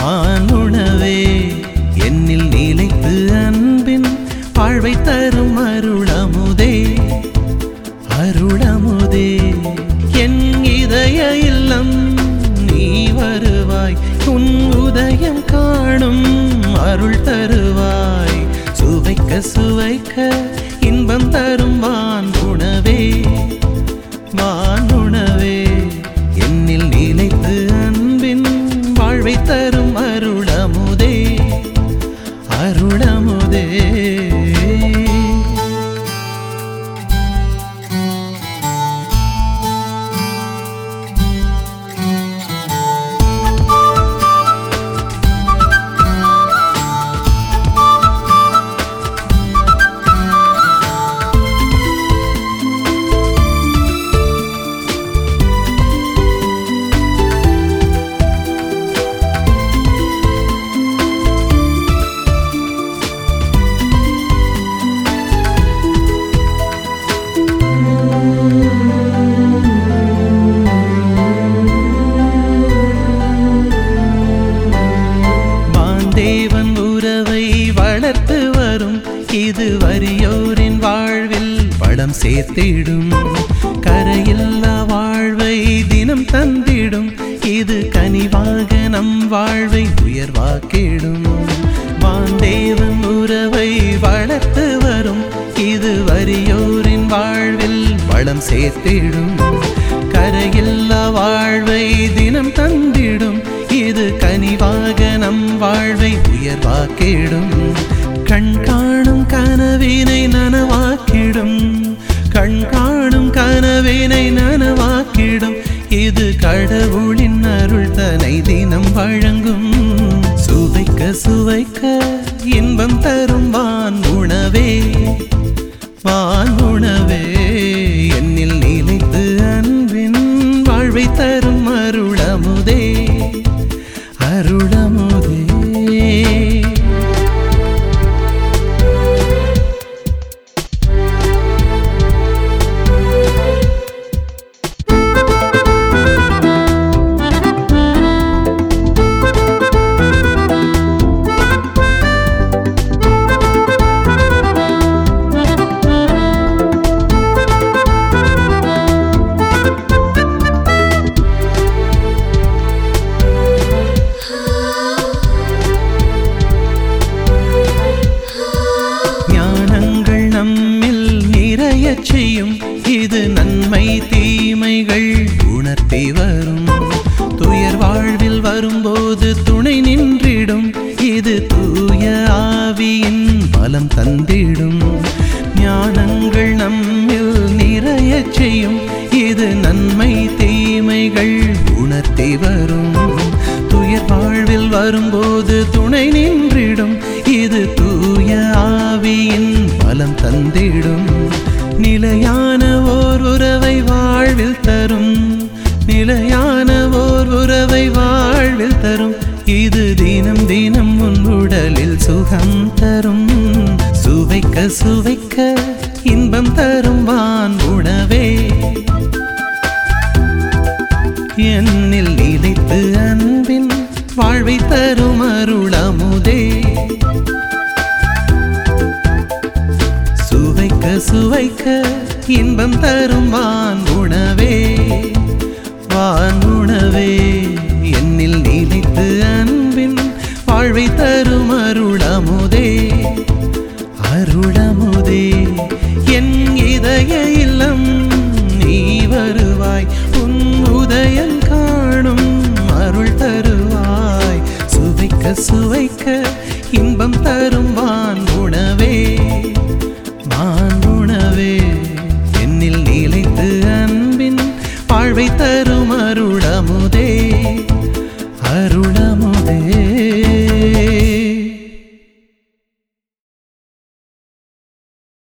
வானுணவே என்னில் நிலைத்து அன்பின் வாழ்வை தரும் அருளமுதே அருளமுதே என் இதய இல்லம் நீ வருவாய் உன் உதயம் காணும் அருள் தருவாய் சுவைக்க சுவைக்க இன்பம் தரும் வான் உணவே வான் உணவே என்னில் நிலைத்து அன்பின் வாழ்வை தரும் அருளமுதே அருளமுதே மாந்தேவன் உறவை வளர்த்து வரும் இது வறியோரின் வாழ்வில் வளம் சேர்த்திடும் கரையில்லா வாழ்வை தினம் தந்திடும் இது கனிவாக நம் வாழ்வை உயர்வாக்கிடும் மாந்தேவன் உறவை வளர்த்து வரும் இது வறியோரின் வாழ்வில் வளம் சேர்த்திடும் கரையில்லா வாழ்வை தினம் தந்திடும் இது கனிவாக நம் வாழ்வை உயர்வாக்கிடும் கண் காணும் கனவினை நனவாக்கிடும் கண் காணும் கனவினை நனவாக்கிடும் இது கடவுளின் அருள் தனை தினம் வழங்கும் சுவைக்க சுவைக்க இன்பம் தரும் வான் உணவே வான் உணவே என்னில் நிலைத்து அன்பின் வாழ்வை தரும் அருளமுதே அருளமுதே ஞானங்கள் நம்மில் நிறைய செய்யும் இது நன்மை தீமைகள் உணர்த்தி வரும் துயர் வாழ்வில் வரும்போது துணை நின்றிடும் இது தூய ஆவியின் பலம் தந்திடும் ஞானங்கள் நம்மில் நிறைய செய்யும் இது நன்மை தீமைகள் உணர்த்தி வரும் துயர் வாழ்வில் வரும்போது துணை நின்றிடும் இது தூய ஆவியின் பலம் தந்திடும் நிலையான ஓர் உறவை வாழ்வில் தரும் நிலையான ஓர் உறவை வாழ்வில் தரும் இது தினம் தினம் உன் உடலில் சுகம் தரும் சுவைக்க சுவைக்க இன்பம் தரும் வான்